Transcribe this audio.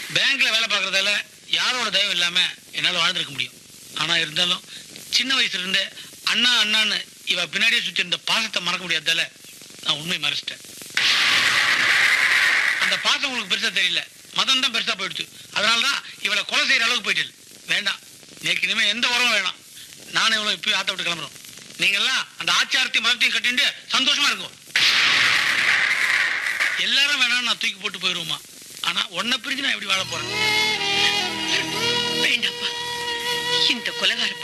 பேங்க்ல வேலை பார்க்கறதால யாரோட தயவு இல்லாம என்னால வாழ்ந்திருக்க முடியும் ஆனா இருந்தாலும் சின்ன வயசுல இருந்தே அண்ணா அண்ணான்னு இவ பின்னாடியே சுத்தி இருந்த பாசத்தை மறக்க முடியாததால நான் உண்மை மறைச்சிட்டேன் அந்த பாசம் உங்களுக்கு பெருசா தெரியல மதம் தான் பெருசா போயிடுச்சு அதனால தான் இவளை கொலை செய்யற அளவுக்கு போயிட்டு வேண்டாம் நேக்கு இனிமே எந்த உறவும் வேணாம் நானும் இவ்வளவு இப்பயும் ஆத்த விட்டு கிளம்புறோம் நீங்கெல்லாம் அந்த ஆச்சாரத்தையும் மதத்தையும் கட்டிட்டு சந்தோஷமா இருக்கும் எல்லாரும் வேணாம் நான் தூக்கி போட்டு போயிருவோமா ஆனா உன்னை பிரிஞ்சு நான் எப்படி வாழ போறேன் வேண்டாப்பா இந்த கொலகார